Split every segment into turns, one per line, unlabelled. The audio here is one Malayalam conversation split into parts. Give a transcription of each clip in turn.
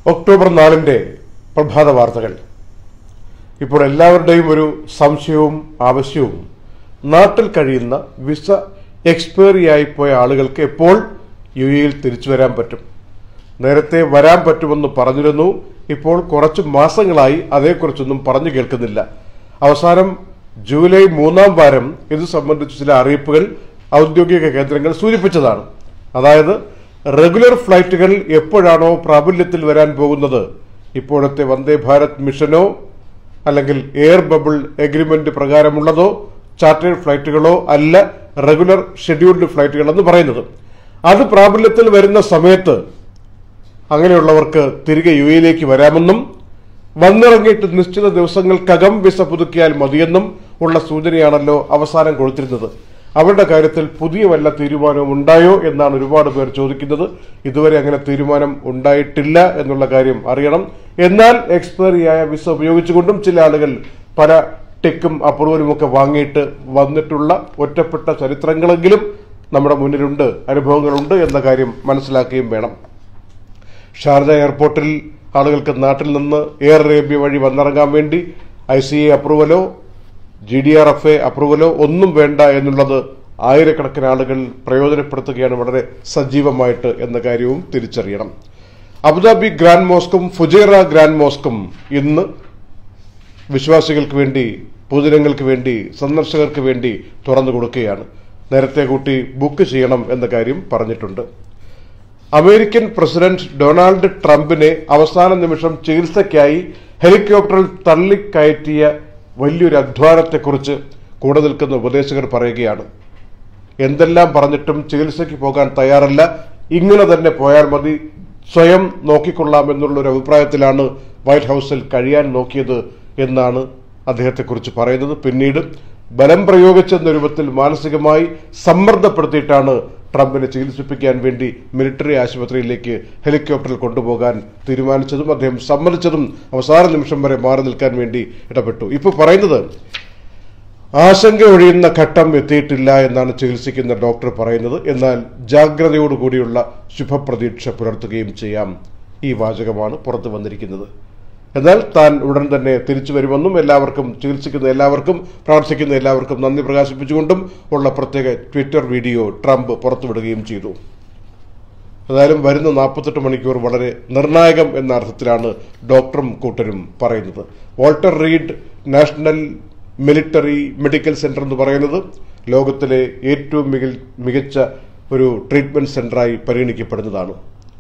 ഒക്ടോബർ നാലിന്റെ പ്രഭാത വാർത്തകൾ ഇപ്പോൾ എല്ലാവരുടെയും ഒരു സംശയവും ആവശ്യവും നാട്ടിൽ കഴിയുന്ന വിസ എക്സ്പയറി ആയിപ്പോയ ആളുകൾക്ക് എപ്പോൾ യു എയിൽ തിരിച്ചു വരാൻ പറ്റും നേരത്തെ വരാൻ പറ്റുമെന്ന് പറഞ്ഞിരുന്നു ഇപ്പോൾ കുറച്ച് മാസങ്ങളായി അതേക്കുറിച്ചൊന്നും പറഞ്ഞു കേൾക്കുന്നില്ല അവസാനം ജൂലൈ മൂന്നാം വാരം ഇത് സംബന്ധിച്ച് ചില അറിയിപ്പുകൾ ഔദ്യോഗിക കേന്ദ്രങ്ങൾ സൂചിപ്പിച്ചതാണ് അതായത് റെഗുലർ ഫ്ലൈറ്റുകൾ എപ്പോഴാണോ പ്രാബല്യത്തിൽ വരാൻ പോകുന്നത് ഇപ്പോഴത്തെ വന്ദേ ഭാരത് മിഷനോ അല്ലെങ്കിൽ എയർ ബബിൾ എഗ്രിമെന്റ് പ്രകാരമുള്ളതോ ചാർട്ടേഡ് ഫ്ലൈറ്റുകളോ അല്ല റെഗുലർ ഷെഡ്യൂൾഡ് ഫ്ലൈറ്റുകൾ എന്ന് പറയുന്നത് അത് പ്രാബല്യത്തിൽ വരുന്ന സമയത്ത് അങ്ങനെയുള്ളവർക്ക് തിരികെ യു എയിലേക്ക് വരാമെന്നും വന്നിറങ്ങിയിട്ട് നിശ്ചിത ദിവസങ്ങൾക്കകം വിസ പുതുക്കിയാൽ മതിയെന്നും ഉള്ള സൂചനയാണല്ലോ അവസാനം കൊടുത്തിരുന്നത് അവരുടെ കാര്യത്തിൽ പുതിയ വല്ല തീരുമാനവും ഉണ്ടായോ എന്നാണ് ഒരുപാട് പേർ ചോദിക്കുന്നത് ഇതുവരെ അങ്ങനെ തീരുമാനം ഉണ്ടായിട്ടില്ല എന്നുള്ള കാര്യം അറിയണം എന്നാൽ എക്സ്പയറിയായ വിസ ഉപയോഗിച്ചുകൊണ്ടും ചില ആളുകൾ പല ടെക്കും അപ്രൂവലും ഒക്കെ വാങ്ങിയിട്ട് വന്നിട്ടുള്ള ഒറ്റപ്പെട്ട ചരിത്രങ്ങളെങ്കിലും നമ്മുടെ മുന്നിലുണ്ട് അനുഭവങ്ങളുണ്ട് എന്ന കാര്യം മനസ്സിലാക്കുകയും വേണം ഷാർജ എയർപോർട്ടിൽ ആളുകൾക്ക് നാട്ടിൽ നിന്ന് എയർ അറേബ്യ വഴി വന്നിറങ്ങാൻ വേണ്ടി ഐ സി എ അപ്രൂവലോ G D R F A അപ്രൂവലോ ഒന്നും വേണ്ട എന്നുള്ളത് ആയിരക്കണക്കിന് ആളുകൾ പ്രയോജനപ്പെടുത്തുകയാണ് വളരെ സജീവമായിട്ട് എന്ന കാര്യവും തിരിച്ചറിയണം അബുദാബി ഗ്രാൻഡ് മോസ്കും ഫുജേറ ഗ്രാൻഡ് മോസ്കും ഇന്ന് വിശ്വാസികൾക്ക് വേണ്ടി പൊതുജനങ്ങൾക്ക് വേണ്ടി സന്ദർശകർക്ക് വേണ്ടി തുറന്നു കൊടുക്കുകയാണ് നേരത്തെ കൂട്ടി ബുക്ക് ചെയ്യണം എന്ന കാര്യം പറഞ്ഞിട്ടുണ്ട് അമേരിക്കൻ പ്രസിഡന്റ് ഡൊണാൾഡ് ട്രംപിനെ അവസാന നിമിഷം ചികിത്സയ്ക്കായി ഹെലികോപ്റ്ററിൽ തള്ളിക്കയറ്റിയ വലിയൊരു അധ്വാനത്തെക്കുറിച്ച് കൂടെ നിൽക്കുന്ന ഉപദേശകർ പറയുകയാണ് എന്തെല്ലാം പറഞ്ഞിട്ടും ചികിത്സയ്ക്ക് പോകാൻ തയ്യാറല്ല ഇങ്ങനെ തന്നെ പോയാൽ മതി സ്വയം നോക്കിക്കൊള്ളാം എന്നുള്ള ഒരു അഭിപ്രായത്തിലാണ് വൈറ്റ് ഹൌസിൽ കഴിയാൻ നോക്കിയത് എന്നാണ് അദ്ദേഹത്തെക്കുറിച്ച് പറയുന്നത് പിന്നീട് ബലം പ്രയോഗിച്ചെന്ന രൂപത്തിൽ മാനസികമായി സമ്മർദ്ദപ്പെടുത്തിയിട്ടാണ് ട്രംപിനെ ചികിത്സിപ്പിക്കാൻ വേണ്ടി മിലിറ്ററി ആശുപത്രിയിലേക്ക് ഹെലികോപ്റ്ററിൽ കൊണ്ടുപോകാൻ തീരുമാനിച്ചതും അദ്ദേഹം സമ്മതിച്ചതും അവസാന നിമിഷം വരെ മാറി നിൽക്കാൻ വേണ്ടി ഇടപെട്ടു ഇപ്പോൾ പറയുന്നത് ആശങ്ക ഒഴിയുന്ന ഘട്ടം എത്തിയിട്ടില്ല എന്നാണ് ചികിത്സിക്കുന്ന ഡോക്ടർ പറയുന്നത് എന്നാൽ ജാഗ്രതയോടുകൂടിയുള്ള ശുഭപ്രതീക്ഷ പുലർത്തുകയും ചെയ്യാം ഈ വാചകമാണ് പുറത്തു വന്നിരിക്കുന്നത് എന്നാൽ താൻ ഉടൻ തന്നെ തിരിച്ചു വരുമെന്നും എല്ലാവർക്കും ചികിത്സിക്കുന്ന എല്ലാവർക്കും പ്രാർത്ഥിക്കുന്ന എല്ലാവർക്കും നന്ദി പ്രകാശിപ്പിച്ചുകൊണ്ടും ഉള്ള പ്രത്യേക ട്വിറ്റർ വീഡിയോ ട്രംപ് പുറത്തുവിടുകയും ചെയ്തു ഏതായാലും വരുന്ന നാൽപ്പത്തെട്ട് മണിക്കൂർ വളരെ നിർണായകം എന്ന അർത്ഥത്തിലാണ് ഡോക്ടറും കൂട്ടരും പറയുന്നത് Walter Reed National Military Medical Center എന്ന് പറയുന്നത് ലോകത്തിലെ ഏറ്റവും മികൽ- മികച്ച ഒരു ട്രീറ്റ്മെന്റ് സെന്ററായി പരിഗണിക്കപ്പെടുന്നതാണ്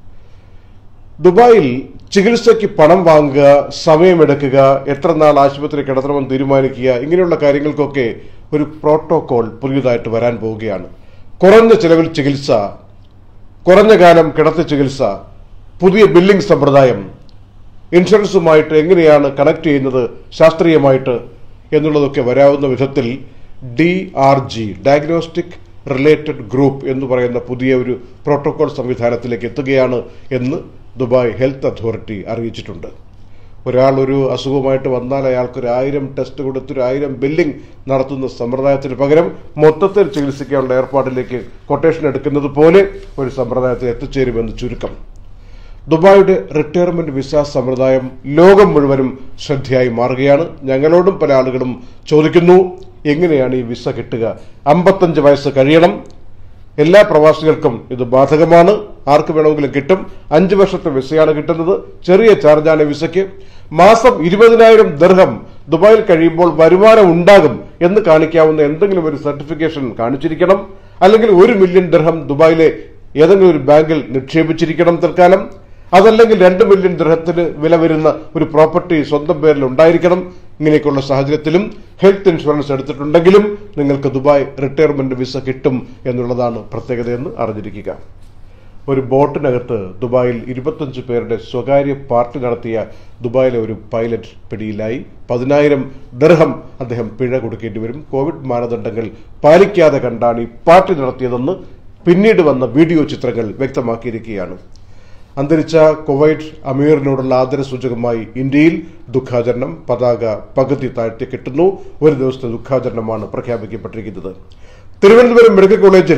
ദുബായിൽ ചികിത്സയ്ക്ക് പണം വാങ്ങുക സമയമെടുക്കുക എത്ര നാൾ ആശുപത്രി കിടത്തണമെന്ന് തീരുമാനിക്കുക ഇങ്ങനെയുള്ള കാര്യങ്ങൾക്കൊക്കെ ഒരു പ്രോട്ടോകോൾ പുതിയതായിട്ട് വരാൻ പോവുകയാണ് കുറഞ്ഞ ചിലവിൽ ചികിത്സ കുറഞ്ഞ കാലം കിടത്തി ചികിത്സ പുതിയ ബില്ലിംഗ് സമ്പ്രദായം ഇൻഷുറൻസുമായിട്ട് എങ്ങനെയാണ് കണക്ട് ചെയ്യുന്നത് ശാസ്ത്രീയമായിട്ട് എന്നുള്ളതൊക്കെ വരാവുന്ന വിധത്തിൽ D R G diagnostic related group എന്ന് പറയുന്ന പുതിയ ഒരു പ്രോട്ടോകോൾ സംവിധാനത്തിലേക്ക് എത്തുകയാണ് എന്ന് ദുബായ് ഹെൽത്ത് അതോറിറ്റി അറിയിച്ചിട്ടുണ്ട് ഒരാൾ ഒരു അസുഖമായിട്ട് വന്നാൽ അയാൾക്ക് ഒരു ആയിരം ടെസ്റ്റ് കൊടുത്ത് ഒരു ആയിരം ബില്ലിംഗ് നടത്തുന്ന സമ്പ്രദായത്തിന് പകരം മൊത്തത്തിൽ ചികിത്സിക്കാനുള്ള ഏർപ്പാടിലേക്ക് കൊട്ടേഷൻ എടുക്കുന്നത് പോലെ ഒരു സമ്പ്രദായത്തിൽ എത്തിച്ചേരുമെന്ന് ചുരുക്കം ദുബായിയുടെ റിട്ടയർമെന്റ് വിസ സമ്പ്രദായം ലോകം മുഴുവനും ശ്രദ്ധയായി മാറുകയാണ് ഞങ്ങളോടും പല ആളുകളും ചോദിക്കുന്നു എങ്ങനെയാണ് ഈ വിസ കിട്ടുക അമ്പത്തഞ്ച് വയസ്സ് കഴിയണം എല്ലാ പ്രവാസികൾക്കും ഇത് ബാധകമാണ് ആർക്ക് വേണമെങ്കിലും കിട്ടും അഞ്ച് വർഷത്തെ വിസയാണ് കിട്ടുന്നത് ചെറിയ ചാർജാണ് വിസയ്ക്ക് മാസം ഇരുപതിനായിരം ദർഹം ദുബായിൽ കഴിയുമ്പോൾ വരുമാനം ഉണ്ടാകും എന്ന് കാണിക്കാവുന്ന എന്തെങ്കിലും ഒരു സർട്ടിഫിക്കേഷൻ കാണിച്ചിരിക്കണം അല്ലെങ്കിൽ ഒരു മില്യൺ ദർഹം ദുബായിലെ ഏതെങ്കിലും ഒരു ബാങ്കിൽ നിക്ഷേപിച്ചിരിക്കണം തൽക്കാലം അതല്ലെങ്കിൽ രണ്ട് മില്യൺ ദൃഹത്തിന് വില വരുന്ന ഒരു പ്രോപ്പർട്ടി സ്വന്തം പേരിൽ ഉണ്ടായിരിക്കണം ഇങ്ങനെയൊക്കെയുള്ള സാഹചര്യത്തിലും ഹെൽത്ത് ഇൻഷുറൻസ് എടുത്തിട്ടുണ്ടെങ്കിലും നിങ്ങൾക്ക് ദുബായ് റിട്ടയർമെന്റ് വിസ കിട്ടും എന്നുള്ളതാണ് പ്രത്യേകതയെന്ന് അറിഞ്ഞിരിക്കുക ഒരു ബോട്ടിനകത്ത് ദുബായിൽ ഇരുപത്തഞ്ച് പേരുടെ സ്വകാര്യ പാർട്ടി നടത്തിയ ദുബായിലെ ഒരു പൈലറ്റ് പിടിയിലായി പതിനായിരം ദർഹം അദ്ദേഹം പിഴ കൊടുക്കേണ്ടി വരും കോവിഡ് മാനദണ്ഡങ്ങൾ പാലിക്കാതെ കണ്ടാണ് ഈ പാർട്ടി നടത്തിയതെന്ന് പിന്നീട് വന്ന വീഡിയോ ചിത്രങ്ങൾ വ്യക്തമാക്കിയിരിക്കുകയാണ് അന്തരിച്ച കുവൈറ്റ് അമീറിനോടുള്ള ആദരസൂചകമായി ഇന്ത്യയിൽ ദുഃഖാചരണം പതാക പകുതി താഴ്ത്തി കെട്ടുന്നു ഒരു ദിവസത്തെ ദുഃഖാചരണമാണ് പ്രഖ്യാപിക്കപ്പെട്ടിരിക്കുന്നത് തിരുവനന്തപുരം മെഡിക്കൽ കോളേജിൽ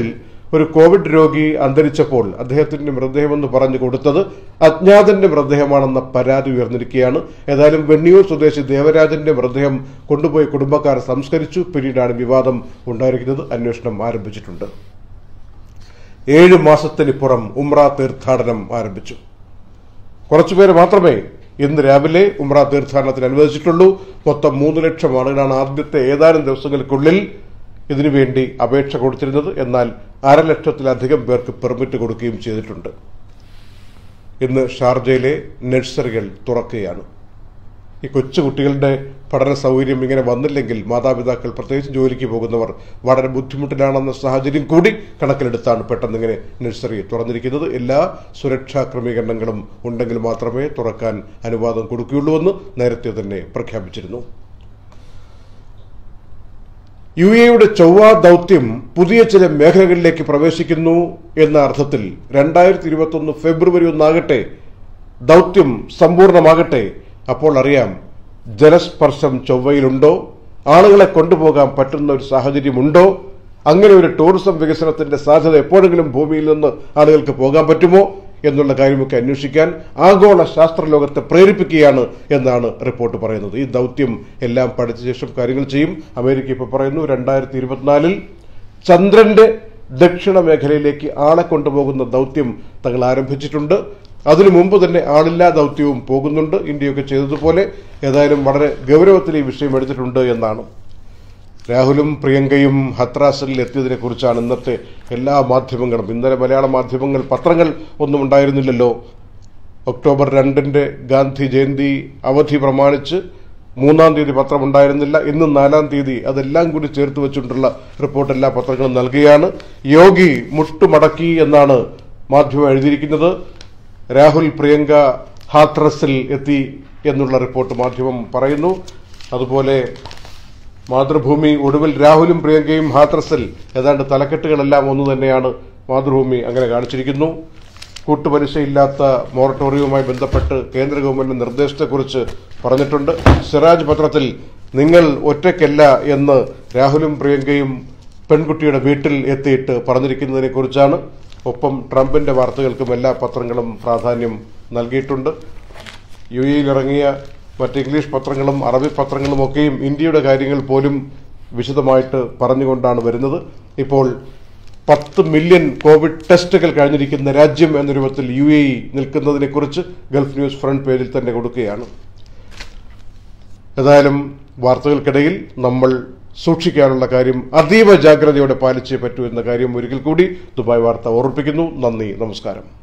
ഒരു കോവിഡ് രോഗി അന്തരിച്ചപ്പോൾ അദ്ദേഹത്തിന്റെ മൃതദേഹമെന്ന് പറഞ്ഞു കൊടുത്തത് അജ്ഞാതന്റെ മൃതദേഹമാണെന്ന പരാതി ഉയർന്നിരിക്കുകയാണ് ഏതായാലും വെണ്ണിയൂർ സ്വദേശി ദേവരാജന്റെ മൃതദേഹം കൊണ്ടുപോയി കുടുംബക്കാർ സംസ്കരിച്ചു പിന്നീടാണ് വിവാദം ഉണ്ടായിരിക്കുന്നത് അന്വേഷണം ആരംഭിച്ചിട്ടുണ്ട് ഏഴ് മാസത്തിനിപ്പുറം ഉമ്ര തീർത്ഥാടനം ആരംഭിച്ചു കുറച്ചുപേര് മാത്രമേ ഇന്ന് രാവിലെ ഉമ്ര തീർത്ഥാടനത്തിന് അനുവദിച്ചിട്ടുള്ളൂ മൊത്തം മൂന്ന് ലക്ഷം ആളുകളാണ് ആദ്യത്തെ ഏതാനും ദിവസങ്ങൾക്കുള്ളിൽ ഇതിനുവേണ്ടി അപേക്ഷ കൊടുത്തിരുന്നത് എന്നാൽ അരലക്ഷത്തിലധികം പേർക്ക് പെർമിറ്റ് കൊടുക്കുകയും ചെയ്തിട്ടുണ്ട് ഇന്ന് ഷാർജയിലെ നഴ്സറികൾ തുറക്കുകയാണ് ഈ കൊച്ചുകുട്ടികളുടെ പഠന സൗകര്യം ഇങ്ങനെ വന്നില്ലെങ്കിൽ മാതാപിതാക്കൾ പ്രത്യേകിച്ച് ജോലിക്ക് പോകുന്നവർ വളരെ ബുദ്ധിമുട്ടിലാണെന്ന സാഹചര്യം കൂടി കണക്കിലെടുത്താണ് പെട്ടെന്ന് ഇങ്ങനെ നഴ്സറി തുറന്നിരിക്കുന്നത് എല്ലാ സുരക്ഷാ ക്രമീകരണങ്ങളും ഉണ്ടെങ്കിൽ മാത്രമേ തുറക്കാൻ അനുവാദം കൊടുക്കുകയുള്ളൂവെന്ന് നേരത്തെ തന്നെ പ്രഖ്യാപിച്ചിരുന്നു യു എയുടെ ചൊവ്വ ദൗത്യം പുതിയ ചില മേഖലകളിലേക്ക് പ്രവേശിക്കുന്നു എന്ന അർത്ഥത്തിൽ രണ്ടായിരത്തി ഇരുപത്തൊന്ന് ഫെബ്രുവരി ഒന്നാകട്ടെ ദൗത്യം സമ്പൂർണ്ണമാകട്ടെ അപ്പോൾ അറിയാം ജലസ്പർശം ചൊവ്വയിലുണ്ടോ ആളുകളെ കൊണ്ടുപോകാൻ പറ്റുന്ന ഒരു സാഹചര്യമുണ്ടോ അങ്ങനെ ഒരു ടൂറിസം വികസനത്തിന്റെ സാധ്യത എപ്പോഴെങ്കിലും ഭൂമിയിൽ നിന്ന് ആളുകൾക്ക് പോകാൻ പറ്റുമോ എന്നുള്ള കാര്യമൊക്കെ അന്വേഷിക്കാൻ ആഗോള ശാസ്ത്രലോകത്തെ പ്രേരിപ്പിക്കുകയാണ് എന്നാണ് റിപ്പോർട്ട് പറയുന്നത് ഈ ദൗത്യം എല്ലാം പഠിച്ച ശേഷം കാര്യങ്ങൾ ചെയ്യും അമേരിക്ക ഇപ്പോൾ പറയുന്നു രണ്ടായിരത്തി ഇരുപത്തിനാലിൽ ചന്ദ്രന്റെ ദക്ഷിണ മേഖലയിലേക്ക് ആളെ കൊണ്ടുപോകുന്ന ദൗത്യം തങ്ങൾ ആരംഭിച്ചിട്ടുണ്ട് അതിനു മുമ്പ് തന്നെ ആളില്ലാ ദൗത്യവും പോകുന്നുണ്ട് ഇന്ത്യയൊക്കെ ചെയ്തതുപോലെ ഏതായാലും വളരെ ഗൗരവത്തിൽ ഈ വിഷയം എടുത്തിട്ടുണ്ട് എന്നാണ് രാഹുലും പ്രിയങ്കയും ഹത്രാസിൽ എത്തിയതിനെ കുറിച്ചാണ് ഇന്നത്തെ എല്ലാ മാധ്യമങ്ങളും ഇന്നലെ മലയാള മാധ്യമങ്ങൾ പത്രങ്ങൾ ഒന്നും ഉണ്ടായിരുന്നില്ലല്ലോ ഒക്ടോബർ രണ്ടിന്റെ ഗാന്ധി ജയന്തി അവധി പ്രമാണിച്ച് മൂന്നാം തീയതി പത്രം ഉണ്ടായിരുന്നില്ല ഇന്ന് നാലാം തീയതി അതെല്ലാം കൂടി ചേർത്ത് വെച്ചുകൊണ്ടുള്ള റിപ്പോർട്ട് എല്ലാ പത്രങ്ങളും നൽകുകയാണ് യോഗി മുട്ടുമടക്കി എന്നാണ് മാധ്യമം എഴുതിയിരിക്കുന്നത് രാഹുൽ പ്രിയങ്ക ഹാത്രസിൽ എത്തി എന്നുള്ള റിപ്പോർട്ട് മാധ്യമം പറയുന്നു അതുപോലെ മാതൃഭൂമി ഒടുവിൽ രാഹുലും പ്രിയങ്കയും ഹാത്രസിൽ ഏതാണ്ട് തലക്കെട്ടുകളെല്ലാം ഒന്നു തന്നെയാണ് മാതൃഭൂമി അങ്ങനെ കാണിച്ചിരിക്കുന്നു കൂട്ടുപലിശയില്ലാത്ത മൊറട്ടോറിയവുമായി ബന്ധപ്പെട്ട് കേന്ദ്ര ഗവൺമെന്റ് നിർദ്ദേശത്തെക്കുറിച്ച് പറഞ്ഞിട്ടുണ്ട് സിറാജ് പത്രത്തിൽ നിങ്ങൾ ഒറ്റയ്ക്കല്ല എന്ന് രാഹുലും പ്രിയങ്കയും പെൺകുട്ടിയുടെ വീട്ടിൽ എത്തിയിട്ട് പറഞ്ഞിരിക്കുന്നതിനെ കുറിച്ചാണ് ഒപ്പം ട്രംപിന്റെ വാർത്തകൾക്കും എല്ലാ പത്രങ്ങളും പ്രാധാന്യം നൽകിയിട്ടുണ്ട് യു എയിൽ ഇറങ്ങിയ മറ്റ് ഇംഗ്ലീഷ് പത്രങ്ങളും അറബി പത്രങ്ങളും ഒക്കെയും ഇന്ത്യയുടെ കാര്യങ്ങൾ പോലും വിശദമായിട്ട് പറഞ്ഞുകൊണ്ടാണ് വരുന്നത് ഇപ്പോൾ പത്ത് മില്യൺ കോവിഡ് ടെസ്റ്റുകൾ കഴിഞ്ഞിരിക്കുന്ന രാജ്യം എന്ന രൂപത്തിൽ യു എ ഇ നിൽക്കുന്നതിനെക്കുറിച്ച് ഗൾഫ് ന്യൂസ് ഫ്രണ്ട് പേജിൽ തന്നെ കൊടുക്കുകയാണ് ഏതായാലും വാർത്തകൾക്കിടയിൽ നമ്മൾ സൂക്ഷിക്കാനുള്ള കാര്യം അതീവ ജാഗ്രതയോടെ പാലിച്ചേ പറ്റൂ എന്ന കാര്യം ഒരിക്കൽ കൂടി ദുബായ് വാർത്ത ഓർമ്മിപ്പിക്കുന്നു നന്ദി നമസ്കാരം